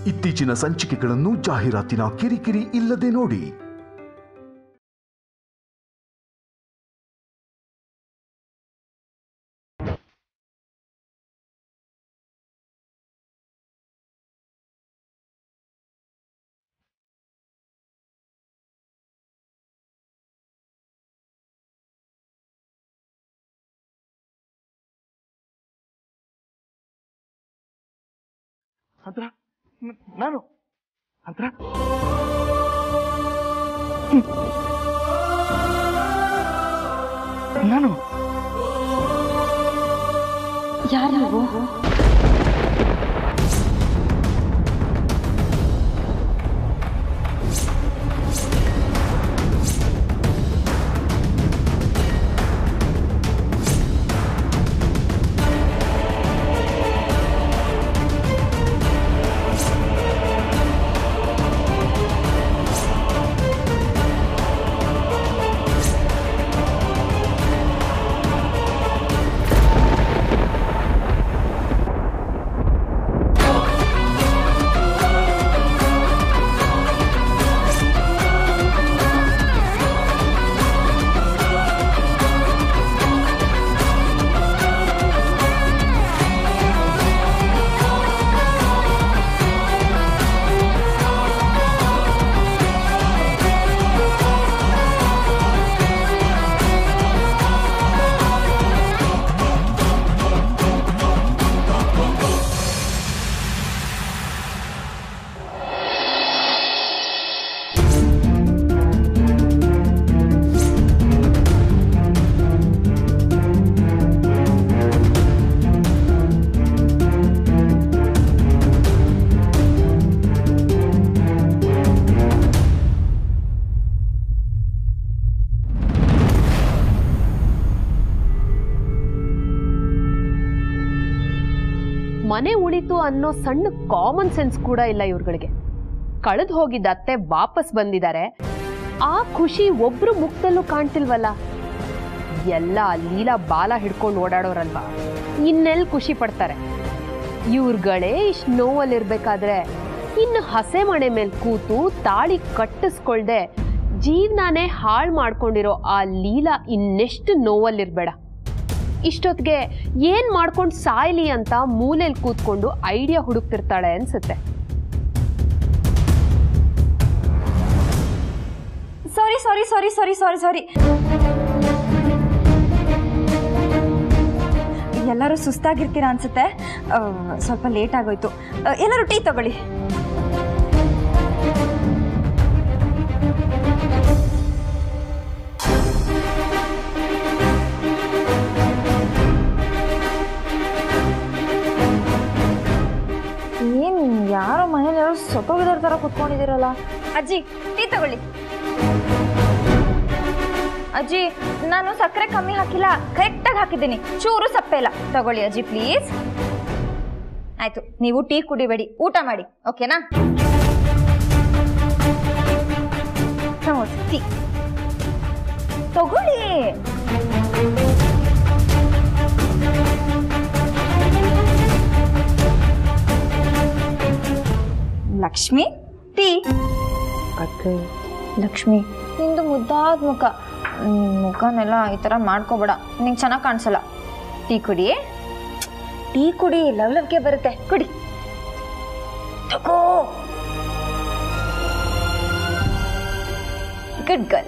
ಇತ್ತೀಚಿನ ಸಂಚಿಕೆಗಳನ್ನು ಜಾಹೀರಾತಿನ ಕಿರಿಕಿರಿ ಇಲ್ಲದೆ ನೋಡಿ ಅಂತರ ನಾನು ಅಂತರ ನಾನು ಯಾರು ನೀವು ಮನೆ ಉಳಿತು ಅನ್ನೋ ಸಣ್ಣ ಕಾಮನ್ ಸೆನ್ಸ್ ಕೂಡ ಇಲ್ಲ ಇವ್ರುಗಳಿಗೆ ಕಳೆದು ಹೋಗಿದ್ದ ಅತ್ತೆ ವಾಪಸ್ ಬಂದಿದ್ದಾರೆ ಆ ಖುಷಿ ಒಬ್ರು ಮುಖದಲ್ಲೂ ಕಾಣ್ತಿಲ್ವಲ್ಲ ಎಲ್ಲ ಲೀಲಾ ಬಾಲ ಹಿಡ್ಕೊಂಡು ಓಡಾಡೋರಲ್ವಾ ಇನ್ನೆಲ್ ಖುಷಿ ಪಡ್ತಾರೆ ಇವ್ರುಗಳೇ ಇಷ್ಟು ನೋವಲ್ಲಿರ್ಬೇಕಾದ್ರೆ ಇನ್ನು ಹಸೆ ಮಣೆ ಮೇಲೆ ಕೂತು ತಾಳಿ ಕಟ್ಟಿಸ್ಕೊಳ್ದೆ ಜೀವನಾನೇ ಹಾಳು ಮಾಡ್ಕೊಂಡಿರೋ ಆ ಲೀಲಾ ಇನ್ನೆಷ್ಟು ನೋವಲ್ಲಿರ್ಬೇಡ ಇಷ್ಟೊತ್ತಿಗೆ ಏನ್ ಮಾಡ್ಕೊಂಡು ಸಾಯ್ಲಿ ಅಂತ ಮೂಲೆಯಲ್ಲಿ ಕೂತ್ಕೊಂಡು ಐಡಿಯಾ ಹುಡುಕ್ತಿರ್ತಾಳೆ ಅನ್ಸುತ್ತೆ ಸಾರಿ ಸಾರಿ ಸಾರಿ ಸಾರಿ ಸಾರಿ ಸಾರಿ ಎಲ್ಲರೂ ಸುಸ್ತಾಗಿರ್ತೀರಾ ಅನ್ಸುತ್ತೆ ಆ, ಸ್ವಲ್ಪ ಲೇಟ್ ಆಗೋಯ್ತು ಆ, ಎಲ್ಲರೂ ಟೀ ತಗೊಳ್ಳಿ ಏನ್ ಯಾರೋ ಮನೇಲಿ ಯಾರೋ ಸೊತ್ತೋಗಿದಾರ ತರ ಕುತ್ಕೊಂಡಿದ್ದೀರಲ್ಲ ಅಜ್ಜಿ ಟೀ ತಗೊಳ್ಳಿ ಅಜ್ಜಿ ನಾನು ಸಕ್ಕರೆ ಕಮ್ಮಿ ಹಾಕಿಲ್ಲ ಕರೆಕ್ಟಾಗಿ ಹಾಕಿದ್ದೀನಿ ಚೂರು ಸಪ್ಪೆ ಇಲ್ಲ ತಗೊಳ್ಳಿ ಅಜ್ಜಿ ಪ್ಲೀಸ್ ಆಯ್ತು ನೀವು ಟೀ ಕುಡಿಬೇಡಿ ಊಟ ಮಾಡಿ ಓಕೆನಾ ಟೀ ತಗೊಳ್ಳಿ ಲಕ್ಷ್ಮಿ ಟೀ ಅತ್ತೆ ಲಕ್ಷ್ಮಿ ನಿಂದು ಮುದ್ದಾದ ಮುಖ ಹ್ಮ್, ಮುಖನೆಲ್ಲ ಈ ಥರ ಮಾಡ್ಕೋಬೇಡ ನಿಂಗೆ ಚೆನ್ನಾಗಿ ಕಾಣಿಸಲ್ಲ ಟೀ ಕುಡಿ ಟೀ ಕುಡಿ ಲವ್ಲವ್ಗೆ ಬರುತ್ತೆ ಕುಡಿ ತಗೋ ಗುಡ್ ಗರ್ಲ್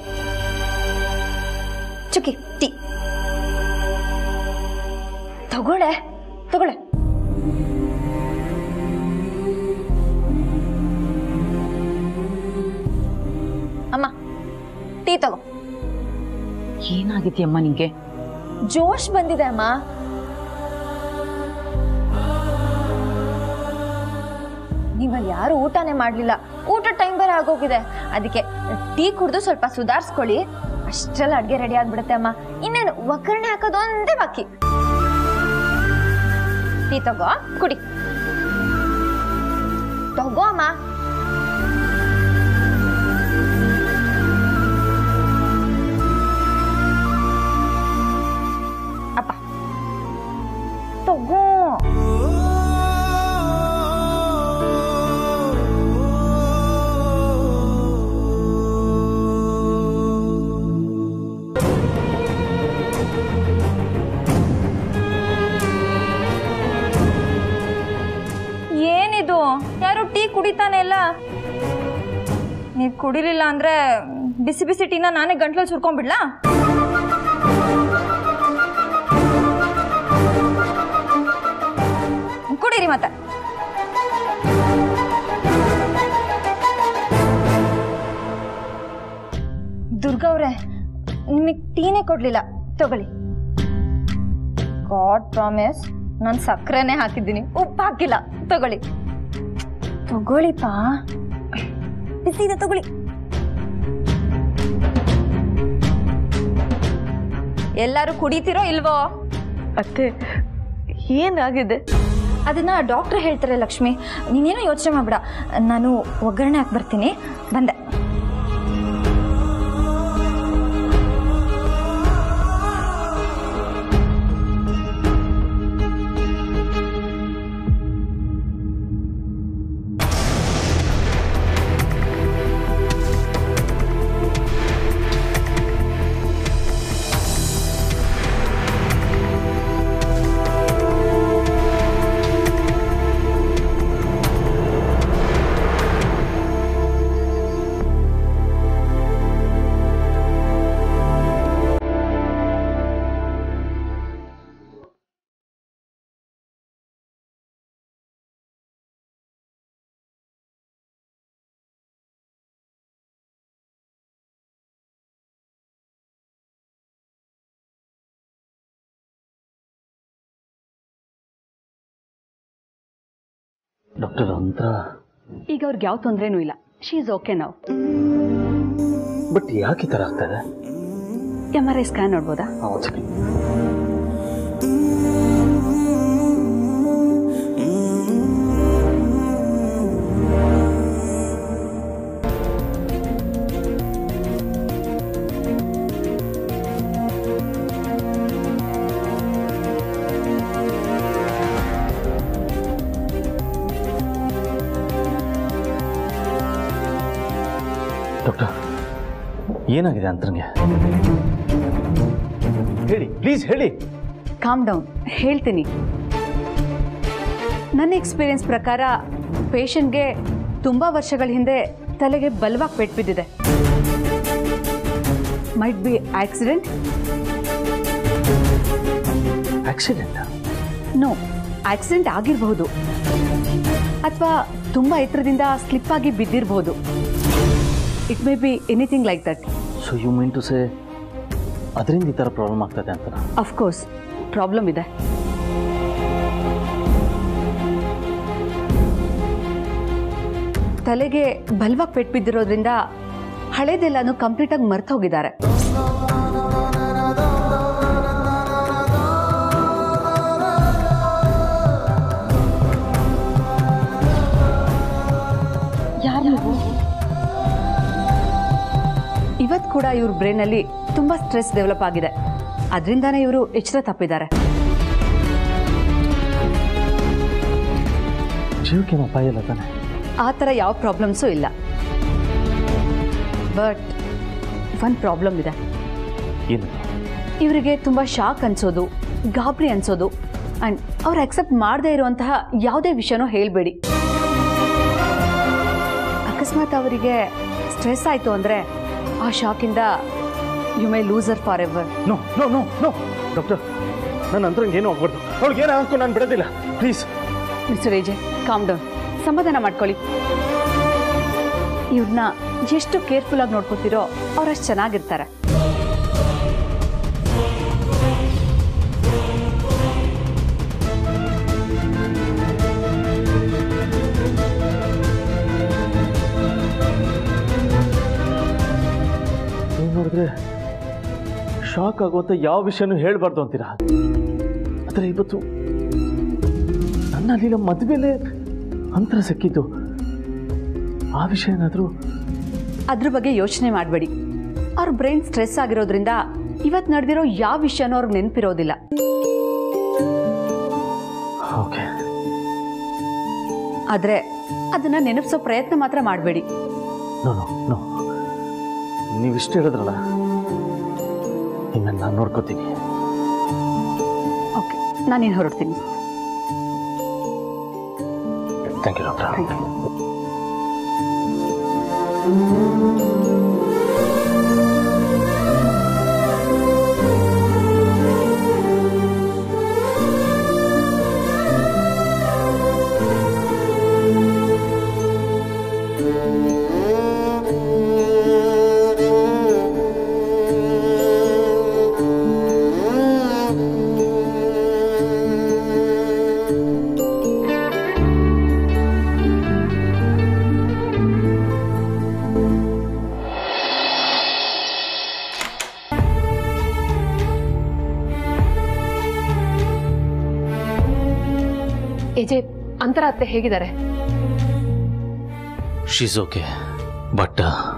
ಚುಕ್ಕಿ ಟೀ ತಗೊಳ್ಳೆ ತಗೊಳ್ಳೆ ಅಮ್ಮ ಟೀ ತಗೋ ಏನಾಗಿದ್ಯಮ್ಮ ನಿಂಗೆ ಜೋಶ್ ಬಂದಿದೆ ಅಮ್ಮ ನೀವಲ್ಲಿ ಯಾರು ಊಟನೇ ಮಾಡ್ಲಿಲ್ಲ ಊಟ ಟೈಮ್ ಬೇರೆ ಆಗೋಗಿದೆ ಅದಕ್ಕೆ ಟೀ ಕುಡಿದು ಸ್ವಲ್ಪ ಸುಧಾರಿಸ್ಕೊಳ್ಳಿ ಅಷ್ಟೆಲ್ಲ ಅಡ್ಗೆ ರೆಡಿ ಆಗ್ಬಿಡುತ್ತೆ ಅಮ್ಮ ಇನ್ನೇನು ಒಗ್ಗರಣೆ ಹಾಕೋದು ಒಂದೇ ಬಾಕಿ ಟೀ ತಗೋ ಕುಡಿ ತಗೋ ಅಮ್ಮ ಅಪ್ಪ ತಗೋ ಯಾರು ಟೀ ಕುಡಿತಾನೆ ಇಲ್ಲ ನೀವು ಕುಡಿಲಿಲ್ಲ ಅಂದ್ರೆ ಬಿಸಿ ಬಿಸಿ ಟೀನ ನಾನೇ ಗಂಟ್ಲಲ್ಲಿ ಸುರ್ಕೊಂಡ್ಬಿಡ್ಲಾ ಕುಡೀರಿ ಮತ್ತೆ ದುರ್ಗಾ ಅವ್ರೆ ನಿಮಗೆ ಟೀನೇ ಕೊಡ್ಲಿಲ್ಲ ತಗೊಳ್ಳಿ ಗಾಡ್ ಪ್ರಾಮಿಸ್ ನಾನು ಸಕ್ಕರೆನೇ ಹಾಕಿದ್ದೀನಿ ಉಪ್ಪು ಹಾಕಿಲ್ಲ ತಗೊಳ್ಳಿ ತಗೊಳ್ಳಿಪ್ಪ ಬಿಸಿ ಇದೆ ತಗೊಳ್ಳಿ ಎಲ್ಲರೂ ಕುಡಿತೀರೋ ಇಲ್ವೋ ಅತ್ತೆ ಏನಾಗಿದೆ ಅದನ್ನ ಡಾಕ್ಟರ್ ಹೇಳ್ತಾರೆ ಲಕ್ಷ್ಮಿ ನೀನೇನೋ ಯೋಚನೆ ಮಾಡ್ಬೇಡ ನಾನು ಒಗ್ಗರಣೆ ಹಾಕಿ ಬರ್ತೀನಿ ಬಂದೆ ಡಾಕ್ಟರ್ ಅಂತರ ಈಗ ಅವ್ರಿಗೆ ಯಾವ ತೊಂದರೆನೂ ಇಲ್ಲ ಶಿ ಈಸ್ ಓಕೆ ನಾವು ಬಟ್ ಯಾಕೆ ಈ ಥರ ಆಗ್ತದೆ ಎಮ್ ಆರ್ ಐ ಸ್ಕ್ಯಾನ್ ನೋಡ್ಬೋದಾ ಹೌದು ಡಾಕ್ಟರ್ ಏನಾಗಿದೆ ಅಂತಂಗೆ ಹೇಳಿ ಪ್ಲೀಸ್ ಹೇಳಿ ಕಾಮ್ ಡೌನ್ ಹೇಳ್ತೀನಿ ನನ್ನ ಎಕ್ಸ್ಪೀರಿಯನ್ಸ್ ಪ್ರಕಾರ ಪೇಷಂಟ್ಗೆ ತುಂಬ ವರ್ಷಗಳ ಹಿಂದೆ ತಲೆಗೆ ಬಲವಾಗಿ ಪೆಟ್ಟು ಬಿದ್ದಿದೆ might be accident accident no accident ಆಗಿರಬಹುದು ಅಥವಾ ತುಂಬ ಎತ್ತರದಿಂದ ಸ್ಲಿಪ್ ಆಗಿ ಬಿದ್ದಿರಬಹುದು it may be anything like that so you mean to say ಅದರಿಂದ ಈ ಥರ ಪ್ರಾಬ್ಲಮ್ ಆಗ್ತದೆ ಅಂತ ಅಫ್ಕೋರ್ಸ್ ಪ್ರಾಬ್ಲಮ್ ಇದೆ ತಲೆಗೆ ಬಲವಾಗಿ ಪೆಟ್ಟು ಬಿದ್ದಿರೋದ್ರಿಂದ ಹಳೇದೆಲ್ಲಾನು ಕಂಪ್ಲೀಟಾಗಿ ಮರ್ತು ಹೋಗಿದ್ದಾರೆ ಇವತ್ತು ಕೂಡ ಇವ್ರ ಬ್ರೈನಲ್ಲಿ ತುಂಬಾ ಸ್ಟ್ರೆಸ್ ಡೆವಲಪ್ ಆಗಿದೆ ಅದರಿಂದಾನೇ ಇವರು ಎಚ್ಚರ ತಪ್ಪಿದ್ದಾರೆ ಜೀವಕ್ಕೇನು ಅಪಾಯ ಇಲ್ಲ ತಾನೆ ಆ ಥರ ಯಾವ ಪ್ರಾಬ್ಲಮ್ಸು ಇಲ್ಲ ಬಟ್ ಒಂದು ಪ್ರಾಬ್ಲಮ್ ಇದೆ ಏನು ಇವರಿಗೆ ತುಂಬ ಶಾಕ್ ಅನ್ಸೋದು ಗಾಬರಿ ಅನ್ಸೋದು ಆ್ಯಂಡ್ ಅವ್ರು ಅಕ್ಸೆಪ್ಟ್ ಮಾಡದೇ ಇರುವಂತಹ ಯಾವುದೇ ವಿಷಯನೂ ಹೇಳಬೇಡಿ ಅಕಸ್ಮಾತ್ ಅವರಿಗೆ ಸ್ಟ್ರೆಸ್ ಆಯಿತು ಅಂದರೆ ಆ ಶಾಕಿಂದ you may lose her forever no no no no doctor ನನ್ನ ಅಂತರಂಗೆ ಏನೂ ಆಗ್ಬಾರ್ದು ಅವ್ಳಿಗೆ ಏನು ಹಾಕು ನಾನು ಬಿಡೋದಿಲ್ಲ please mister AJ calm down ಸಮಾಧಾನ ಮಾಡ್ಕೊಳ್ಳಿ ಇವ್ರನ್ನ ಎಷ್ಟು ಕೇರ್ಫುಲ್ ಆಗಿ ನೋಡ್ಕೋತೀರೋ ಅವ್ರಷ್ಟು ಚೆನ್ನಾಗಿರ್ತಾರೆ ನೀವು ನೋಡಿದ್ರೆ ಶಾಕ್ ಆಗುವಂಥ ಯಾವ ವಿಷಯನೂ ಹೇಳಬಾರ್ದು ಅಂತೀರಾ ಆದರೆ ಇವತ್ತು ನನ್ನ ಅಲ್ಲಿನ ಮದುವೆಲೇ ಅಂತರ ಸಿಕ್ಕಿದ್ದು ಆ ವಿಷಯ ಏನಾದರೂ ಅದ್ರ ಬಗ್ಗೆ ಯೋಚನೆ ಮಾಡಬೇಡಿ ಅವ್ರ ಬ್ರೈನ್ ಸ್ಟ್ರೆಸ್ ಆಗಿರೋದ್ರಿಂದ ಇವತ್ತು ನಡೆದಿರೋ ಯಾವ ವಿಷಯನೂ ಅವ್ರಿಗೆ ನೆನಪಿರೋದಿಲ್ಲ ಓಕೆ ಆದರೆ ಅದನ್ನ ನೆನಪಿಸೋ ಪ್ರಯತ್ನ ಮಾತ್ರ ಮಾಡಬೇಡಿ ನೋ ನೋ ನೋ ನೀವು ಇಷ್ಟು ಹೇಳಿದ್ರಲ್ಲ ಇನ್ನು ನಾನು ನೋಡ್ಕೋತೀನಿ ಓಕೆ ನಾನೇನು ಹೊರಡ್ತೀನಿ thank you doctor AJ Antara ಅತ್ತೆ ಹೇಗಿದ್ದಾರೆ she's okay but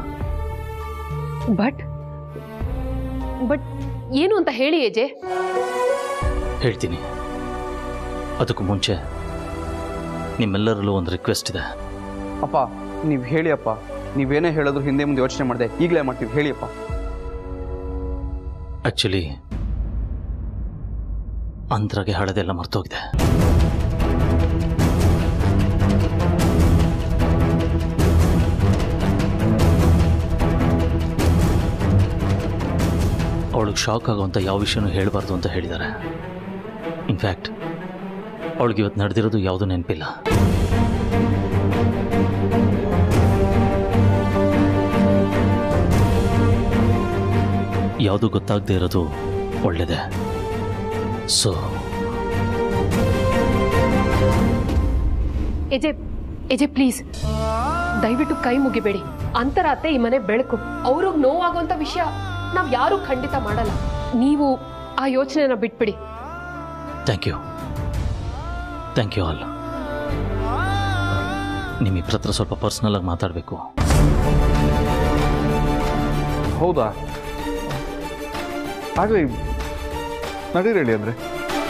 but but ಏನು ಅಂತ ಹೇಳಿ ಎಜೆ ಹೇಳ್ತೀನಿ ಅದಕ್ಕೂ ಮುಂಚೆ ನಿಮ್ಮೆಲ್ಲರಲ್ಲೂ ಒಂದು ರಿಕ್ವೆಸ್ಟ್ ಇದೆ ಅಪ್ಪ ನೀವು ಹೇಳಿ ಅಪ್ಪ ನೀವೇನೇ ಹೇಳಿದ್ರು ಹಿಂದೆ ಮುಂದೆ ಯೋಚನೆ ಮಾಡಿದೆ ಈಗಲೇ ಮಾಡ್ತೀವಿ ಹೇಳಿ ಅಪ್ಪ ಆ್ಯಕ್ಚುಲಿ ಅಂತರಾಗೆ ಹಳದೆಲ್ಲ ಮರ್ತೋಗಿದೆ ಅವಳಿಗೆ ಶಾಕ್ ಆಗೋಂಥ ಯಾವ ವಿಷಯನೂ ಹೇಳಬಾರ್ದು ಅಂತ ಹೇಳಿದ್ದಾರೆ ಇನ್ಫ್ಯಾಕ್ಟ್ ಅವಳಿಗೆ ಇವತ್ತು ನಡೆದಿರೋದು ಯಾವುದೂ ನೆನಪಿಲ್ಲ ಯಾವುದು ಗೊತ್ತಾಗದೇ ಇರೋದು ಒಳ್ಳೆಯದೇ ಸೊ ಎಜೆ ಎಜೆ ಪ್ಲೀಸ್ ದಯವಿಟ್ಟು ಕೈ ಮುಗಿಬೇಡಿ ಅಂತರ ಅತ್ತೆ ಈ ಮನೆ ಬೆಳಕು ಅವ್ರಿಗೆ ನೋವಾಗುವಂತ ವಿಷಯ ನಾವ್ ಯಾರು ಖಂಡಿತ ಮಾಡಲ್ಲ ನೀವು ಆ ಯೋಚನೆನ ಬಿಟ್ಬಿಡಿ thank you thank you all ನಿಮ್ಮಿಬ್ಬರ ಹತ್ರ ಸ್ವಲ್ಪ ಪರ್ಸ್ನಲ್ ಆಗಿ ಮಾತಾಡಬೇಕು ಹೌದಾ ಆಗಲಿ ನಡೀರಿ ಹೇಳಿ ಅಂದರೆ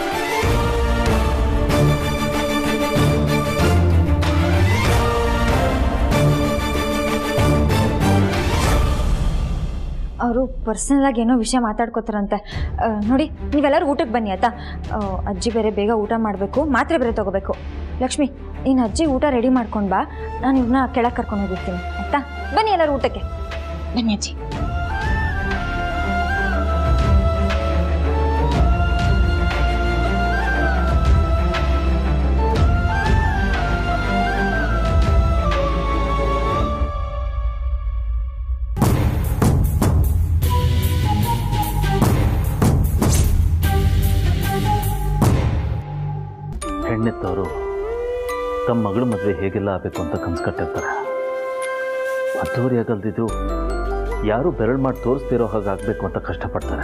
ಅವರು ಪರ್ಸನಲ್ ಆಗಿ ಏನೋ ವಿಷಯ ಮಾತಾಡ್ಕೋತಾರಂತೆ ಆ, ನೋಡಿ ನೀವೆಲ್ಲರೂ ಊಟಕ್ಕೆ ಬನ್ನಿ ಆಯ್ತಾ ಆ, ಅಜ್ಜಿ ಬೇರೆ ಬೇಗ ಊಟ ಮಾಡಬೇಕು ಮಾತ್ರೆ ಬೇರೆ ತಗೋಬೇಕು ಲಕ್ಷ್ಮಿ ನೀನು ಅಜ್ಜಿ ಊಟ ರೆಡಿ ಮಾಡ್ಕೊಂಡು ಬಾ ನಾನು ಇವ್ರನ್ನ ಕೆಳಗೆ ಕರ್ಕೊಂಡು ಹೋಗಿರ್ತೀನಿ ಆಯ್ತಾ ಬನ್ನಿ ಎಲ್ಲರೂ ಊಟಕ್ಕೆ ಬನ್ನಿ ಅಜ್ಜಿ ಹೆಣ್ಣೆತ್ತವರು ತಮ್ಮ ಮಗಳ ಮದುವೆ ಹೇಗೆಲ್ಲ ಆಗಬೇಕು ಅಂತ ಕನ್ಸು ಕಟ್ಟಿರ್ತಾರೆ ಅದ್ದೂರಿ ಆಗಲ್ದಿದ್ರು ಯಾರು ಬೆರಳು ಮಾಡಿ ತೋರಿಸ್ತಿರೋ ಹಾಗೆ ಆಗಬೇಕು ಅಂತ ಕಷ್ಟಪಡ್ತಾರೆ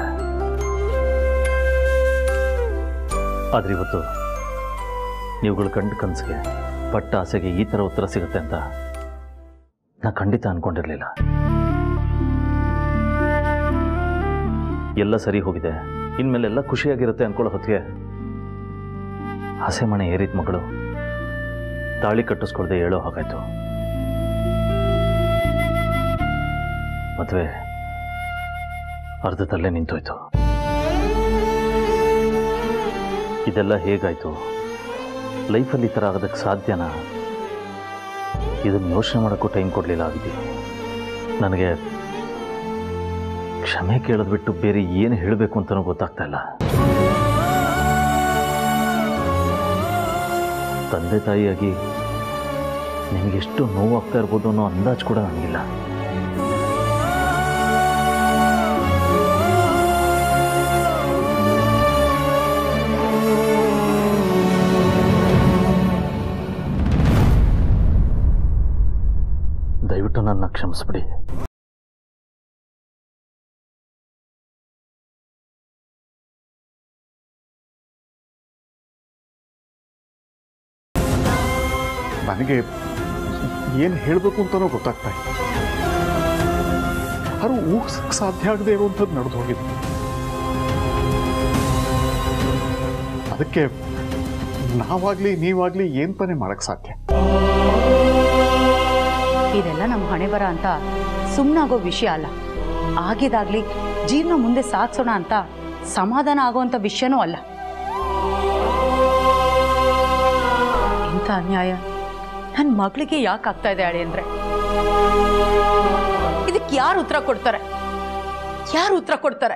ಆದ್ರೆ ಇವತ್ತು ನೀವುಗಳು ಕಂಡು ಕನಸಿಗೆ ಪಟ್ಟ ಆಸೆಗೆ ಈ ಥರ ಉತ್ತರ ಸಿಗುತ್ತೆ ಅಂತ ನಾ ಖಂಡಿತ ಅನ್ಕೊಂಡಿರಲಿಲ್ಲ ಎಲ್ಲ ಸರಿ ಹೋಗಿದೆ ಇನ್ಮೇಲೆಲ್ಲ ಖುಷಿಯಾಗಿರುತ್ತೆ ಅನ್ಕೊಳ್ಳೋ ಹೊತ್ತಿಗೆ ಹಸೆ ಮನೆ ಏರಿದ ಮಗಳು ತಾಳಿ ಕಟ್ಟಿಸ್ಕೊಳ್ದೆ ಹೇಳೋ ಹಾಗಾಯ್ತು ಮದುವೆ ಅರ್ಧದಲ್ಲೇ ನಿಂತೋಯ್ತು ಇದೆಲ್ಲ ಹೇಗಾಯ್ತು ಲೈಫಲ್ಲಿ ಈ ಥರ ಆಗೋದಕ್ಕೆ ಸಾಧ್ಯನಾ ಇದನ್ನು ಯೋಚನೆ ಮಾಡೋಕ್ಕೂ ಟೈಮ್ ಕೊಡಲಿಲ್ಲ ಆಗಿದ್ದೆ ನನಗೆ ಕ್ಷಮೆ ಕೇಳೋದು ಬಿಟ್ಟು ಬೇರೆ ಏನು ಹೇಳಬೇಕು ಅಂತಲೂ ಗೊತ್ತಾಗ್ತಾ ಇಲ್ಲ ತಂದೆ ತಾಯಿಯಾಗಿ ನಿಮಗೆಷ್ಟು ನೋವಾಗ್ತಾ ಇರ್ಬೋದು ಅನ್ನೋ ಅಂದಾಜು ಕೂಡ ನನಗಿಲ್ಲ ದಯವಿಟ್ಟು ನನ್ನ ಕ್ಷಮಿಸ್ಬಿಡಿ ನನಗೆ ಏನು ಹೇಳಬೇಕು ಅಂತಲೂ ಗೊತ್ತಾಗ್ತಾ ಇಲ್ಲ ಯಾರು ಊಹಿಸಕ್ಕೆ ಸಾಧ್ಯ ಆಗದೆ ಇರುವಂಥದ್ದು ನಡೆದು ಹೋಗಿದೆ ಅದಕ್ಕೆ ನಾವಾಗ್ಲಿ ನೀವಾಗ್ಲಿ ಏನ್ ತಾನೇ ಮಾಡಕ್ ಸಾಧ್ಯ ಇದೆಲ್ಲ ನಮ್ಮ ಹಣೆ ಬರ ಅಂತ ಸುಮ್ಮನಾಗೋ ವಿಷಯ ಅಲ್ಲ ಆಗಿದಾಗ್ಲಿ ಜೀವನ ಮುಂದೆ ಸಾಗಿಸೋಣ ಅಂತ ಸಮಾಧಾನ ಆಗೋವಂಥ ವಿಷಯನೂ ಅಲ್ಲ ಇಂಥ ಅನ್ಯಾಯ ನನ್ನ ಮಗಳಿಗೆ ಯಾಕೆ ಆಗ್ತಾ ಇದೆ ಅಳಿ ಅಂದ್ರೆ ಇದಕ್ಕೆ ಯಾರು ಉತ್ತರ ಕೊಡ್ತಾರೆ ಯಾರು ಉತ್ತರ ಕೊಡ್ತಾರೆ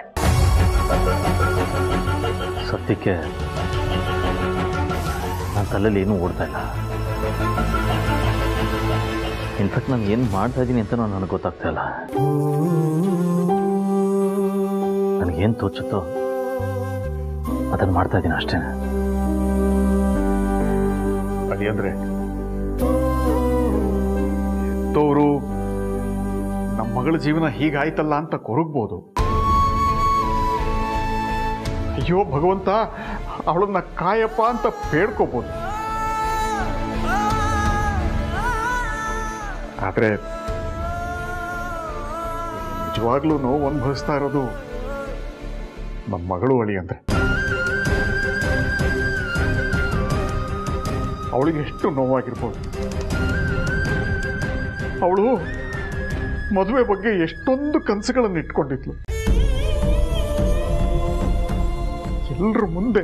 ಸದ್ಯಕ್ಕೆ ನನ್ನ ತಲೆಯಲ್ಲಿ ಏನೂ ಓಡ್ತಾ ಇಲ್ಲ ಇನ್ಫ್ಯಾಕ್ಟ್ ನಾನು ಏನು ಮಾಡ್ತಾ ಇದ್ದೀನಿ ಅಂತ ನನಗೆ ಗೊತ್ತಾಗ್ತಾ ಇಲ್ಲ ನನಗೇನು ತೋಚುತ್ತೋ ಅದನ್ನು ಮಾಡ್ತಾ ಇದ್ದೀನಿ ಅಷ್ಟೇ ಅಡಿ ಅಂದ್ರೆ ಎತ್ತೋರು ನಮ್ಮ ಮಗಳ ಜೀವನ ಹೀಗಾಯ್ತಲ್ಲ ಅಂತ ಕೊರಗ್ಬೋದು ಅಯ್ಯೋ ಭಗವಂತ ಅವಳನ್ನ ಕಾಯಪ್ಪ ಅಂತ ಬೇಡ್ಕೋಬೋದು ಆದ್ರೆ ನಿಜವಾಗ್ಲೂ ನೋವು ಅನುಭವಿಸ್ತಾ ಇರೋದು ನಮ್ಮ ಮಗಳು ಅಳಿ ಅಂದ್ರೆ ಅವಳಿಗೆ ಎಷ್ಟು ನೋವಾಗಿರ್ಬೋದು ಅವಳು ಮದುವೆ ಬಗ್ಗೆ ಎಷ್ಟೊಂದು ಕನಸುಗಳನ್ನು ಇಟ್ಕೊಂಡಿದ್ಲು ಎಲ್ರ ಮುಂದೆ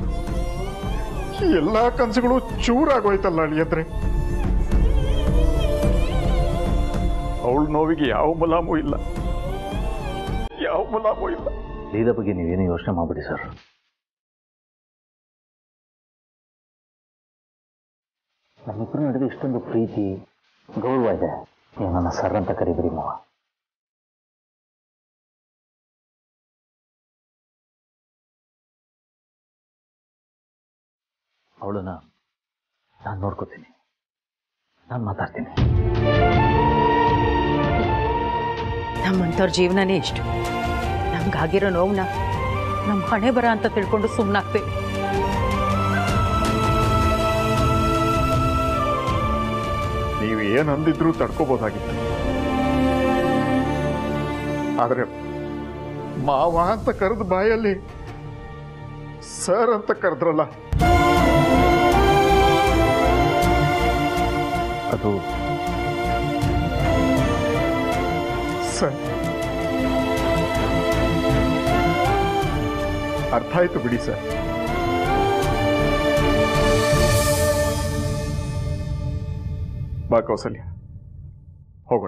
ಈ ಎಲ್ಲಾ ಕನಸುಗಳು ಚೂರಾಗೋಯ್ತಲ್ಲ ಅಳಿಯಂದ್ರೆ ಅವಳ ನೋವಿಗೆ ಯಾವ ಮುಲಾಮು ಇಲ್ಲ ಯಾವ ಮುಲಾಮು ಇಲ್ಲ ಲೀಲಾ ಬಗ್ಗೆ ನೀವೇನು ಯೋಚನೆ ಮಾಡಬೇಡಿ ಸರ್ ನಮ್ಮಿಬ್ಬರ ನಡುವೆ ಇಷ್ಟೊಂದು ಪ್ರೀತಿ ಗೌರವ ಇದೆ ನೀವು ನನ್ನ ಸರ್ ಅಂತ ಕರಿಬಿಡಿ ಮಾವ ಅವಳನ್ನ ನಾನು ನೋಡ್ಕೋತೀನಿ ನಾನು ಮಾತಾಡ್ತೀನಿ ನಮ್ಮಂಥವ್ರ ಜೀವನನೇ ಇಷ್ಟು ನಮ್ಗಾಗಿರೋ ನೋವನ್ನ ನಮ್ಮ ಹಣೆ ಬರ ಅಂತ ತಿಳ್ಕೊಂಡು ಸುಮ್ಮನಾಗ್ತೀವಿ ನೀವು ಏನ್ ಅಂದಿದ್ರು ತಡ್ಕೋಬಹುದಾಗಿತ್ತು ಆದ್ರೆ ಮಾವ ಅಂತ ಕರೆದ ಬಾಯಲ್ಲಿ ಸರ್ ಅಂತ ಕರೆದ್ರಲ್ಲ ಅದು ಸರ್ ಅರ್ಥ ಆಯ್ತು ಬಿಡಿ ಸರ್ ಬಾ ಕೌಸಲ್ಯ ಹೋಗೋಣ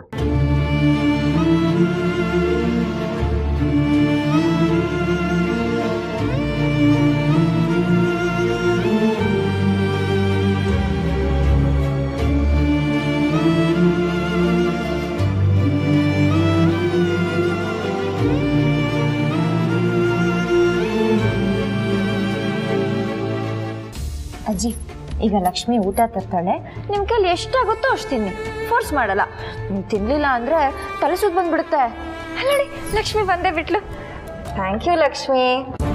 ಅಜ್ಜಿ ಈಗ ಲಕ್ಷ್ಮಿ ಊಟ ತರ್ತಾಳೆ ನಿಮ್ಮ ಕೈಲಿ ಎಷ್ಟಾಗುತ್ತೋ ಅಷ್ಟು ತಿನ್ನಿ ಫೋರ್ಸ್ ಮಾಡಲ್ಲ ನೀವು ತಿನ್ಲಿಲ್ಲ ಅಂದ್ರೆ ತಲೆ ಸುತ್ತ ಬಂದ್ಬಿಡುತ್ತೆ ಅಲ್ಲಡಿ ಲಕ್ಷ್ಮಿ ಬಂದೇ ಬಿಟ್ಲು ಥ್ಯಾಂಕ್ ಯು ಲಕ್ಷ್ಮಿ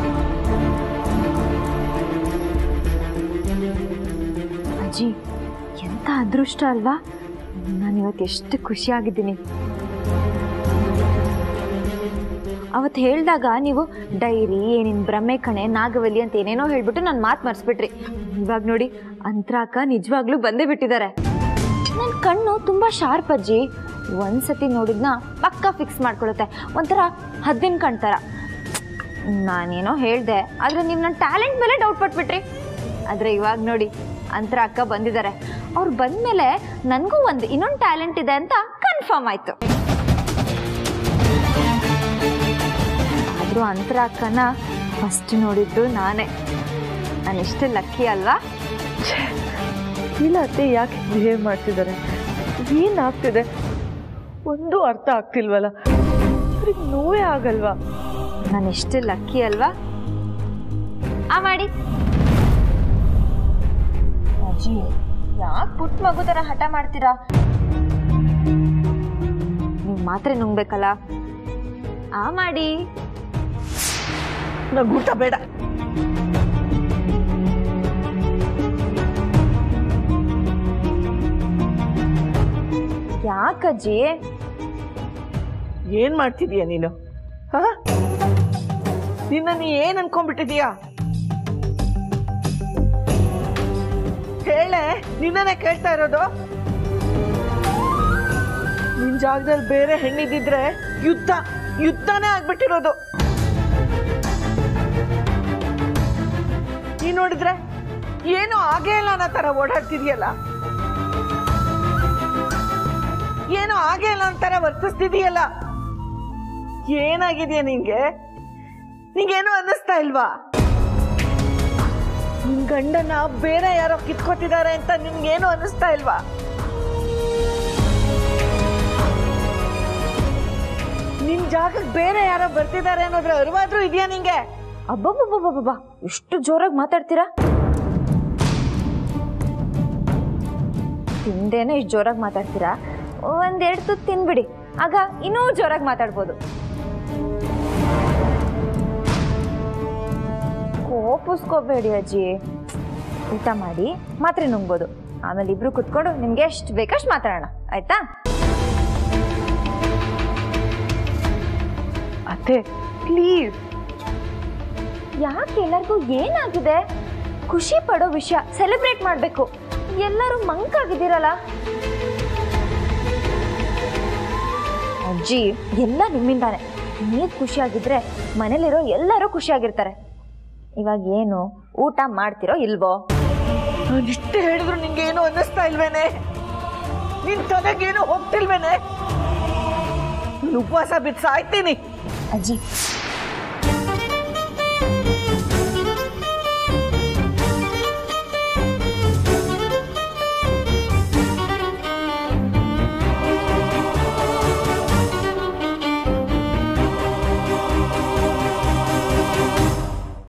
ಅಜ್ಜಿ ಎಂತ ಅದೃಷ್ಟ ಅಲ್ವಾ ನಾನು ಇವತ್ತು ಎಷ್ಟು ಖುಷಿಯಾಗಿದ್ದೀನಿ ಅವತ್ತು ಹೇಳಿದಾಗ ನೀವು ಡೈರಿ ಏನಿನ್ ಭ್ರಮೆ ಕಣೆ ನಾಗವಲ್ಲಿ ಅಂತ ಏನೇನೋ ಹೇಳ್ಬಿಟ್ಟು ನನ್ನ ಮಾತು ಮರ್ಸ್ಬಿಟ್ರಿ ಇವಾಗ ನೋಡಿ ಅಂತರಾಕ ನಿಜವಾಗ್ಲೂ ಬಂದೇ ಬಿಟ್ಟಿದ್ದಾರೆ ನನ್ನ ಕಣ್ಣು ತುಂಬ ಶಾರ್ಪ್ ಅಜ್ಜಿ ಒಂದ್ಸತಿ ನೋಡಿದ್ನ ಪಕ್ಕ ಫಿಕ್ಸ್ ಮಾಡ್ಕೊಳುತ್ತೆ ಒಂಥರ ಹದ್ದಿನ ಕಣ್ತರ ನಾನೇನೋ ಹೇಳ್ದೆ ಆದರೆ ನೀವು ನನ್ನ ಟ್ಯಾಲೆಂಟ್ ಮೇಲೆ ಡೌಟ್ ಪಟ್ಬಿಟ್ರಿ ಆದರೆ ಇವಾಗ ನೋಡಿ ಅಂತರ ಅಕ್ಕ ಬಂದಿದ್ದಾರೆ ಅವ್ರು ಬಂದಮೇಲೆ ನನಗೂ ಒಂದು ಇನ್ನೊಂದು ಟ್ಯಾಲೆಂಟ್ ಇದೆ ಅಂತ ಕನ್ಫರ್ಮ್ ಆಯಿತು ಆದರೂ ಅಂತರ ಅಕ್ಕನ ಫಸ್ಟ್ ನೋಡಿದ್ದು ನಾನೇ ನಾನು ಎಷ್ಟು ಲಕ್ಕಿ ಅಲ್ವಾ ಇಲ್ಲ ಅತ್ತೆ ಯಾಕೆ ಬಿಹೇವ್ ಮಾಡ್ತಿದ್ದಾರೆ ಏನಾಗ್ತಿದೆ ಒಂದು ಅರ್ಥ ಆಗ್ತಿಲ್ವಲ್ಲ ಅವ್ರಿಗೆ ನೋವೇ ಆಗಲ್ವಾ ನಾನು ಎಷ್ಟು ಲಕ್ಕಿ ಅಲ್ವಾ ಆ ಮಾಡಿ ಅಜ್ಜಿ ಯಾಕೆ ಪುಟ್ಟ ಮಗು ಥರ ಹಠ ಮಾಡ್ತೀರಾ ನೀವು ಮಾತ್ರೆ ನುಂಗ್ಬೇಕಲ್ಲ ಆ ಮಾಡಿ ನಂಗೆ ಊಟ ಬೇಡ ಯಾಕಜ್ಜಿ ಏನ್ ಮಾಡ್ತಿದೀಯ ನೀನು ಹಾ ನಿನ್ನ ನೀ ಏನ್ ಅನ್ಕೊಂಡ್ಬಿಟ್ಟಿದೀಯಾ ಹೇಳೆ ನಿನ್ನನೇ ಕೇಳ್ತಾ ಇರೋದು ನಿನ್ ಜಾಗದಲ್ಲಿ ಬೇರೆ ಹೆಣ್ಣಿದ್ದಿದ್ರೆ ಯುದ್ಧ ಯುದ್ಧನೇ ಆಗ್ಬಿಟ್ಟಿರೋದು ನೀ ನೋಡಿದ್ರೆ ಏನು ಆಗೇ ಇಲ್ಲ ಅನ್ನೋ ತರ ಓಡಾಡ್ತಿದ್ಯಲ್ಲ ವರ್ತಿಸ್ತಿದೀಯಲ್ಲ ಏನಾಗಿದೆಯಾ ನಿಂಗೆ ನಿಂಗೇನು ಅನ್ನಿಸ್ತಾ ಇಲ್ವಾ ನಿನ್ ಗಂಡನ ಬೇರೆ ಯಾರೋ ಕಿತ್ಕೊತಿದ್ದಾರೆ ಅಂತ ನಿನ್ಗೇನು ಅನ್ನಿಸ್ತಾ ಇಲ್ವಾ ನಿನ್ ಜಾಗಕ್ಕೆ ಬೇರೆ ಯಾರೋ ಬರ್ತಿದ್ದಾರೆ ಅನ್ನೋದ್ರ ಅರಿವಾದ್ರೂ ಇದೆಯಾ ನಿಂಗೆ ಅಬ್ಬಬ್ಬಬ್ಬಬ್ಬಬ್ಬ ಎಷ್ಟು ಜೋರಾಗಿ ಮಾತಾಡ್ತೀರಾ ತಿಂದೇನೆ ಇಷ್ಟು ಜೋರಾಗಿ ಮಾತಾಡ್ತೀರಾ ಒಂದೆರಡು ತುತ್ತು ತಿನ್ಬಿಡಿ ಆಗ ಇನ್ನೂ ಜೋರಾಗಿ ಮಾತಾಡ್ಬೋದು ಕೋಪಿಸ್ಕೋಬೇಡಿ ಅಜ್ಜಿ ಊಟ ಮಾಡಿ ಮಾತ್ರೆ ನುಂಗ್ಬೋದು ಆಮೇಲೆ ಇಬ್ರು ಕುತ್ಕೊಂಡು ನಿಮ್ಗೆ ಎಷ್ಟು ಬೇಕಷ್ಟು ಮಾತಾಡೋಣ ಆಯ್ತಾ ಅತ್ತೆ ಪ್ಲೀಸ್ ಯಾಕೆ ಎಲ್ಲರಿಗೂ ಏನಾಗಿದೆ ಖುಷಿ ಪಡೋ ವಿಷಯ ಸೆಲೆಬ್ರೇಟ್ ಮಾಡಬೇಕು ಎಲ್ಲರೂ ಮಂಕಾಗಿದ್ದೀರಲ್ಲ ಅಜ್ಜಿ ಎಲ್ಲ ನಿಮ್ಮಿಂದಾನೆ ನೀವು ಖುಷಿಯಾಗಿದ್ರೆ ಮನೇಲಿರೋ ಎಲ್ಲರೂ ಖುಷಿಯಾಗಿರ್ತಾರೆ ಇವಾಗ ಏನು ಊಟ ಮಾಡ್ತಿರೋ ಇಲ್ವೋ ನಾನಿಷ್ಟು ಹೇಳಿದ್ರು ನಿಂಗೆ ಏನು ಅನ್ನಿಸ್ತಾ ಇಲ್ವೇನೆ ನಿನ್ ತಲೆಗೇನು ಹೋಗ್ತಿಲ್ವೇನೆ ನಾನು ಉಪವಾಸ ಬಿಟ್ಟು ಸಾಯ್ತೀನಿ ಅಜ್ಜಿ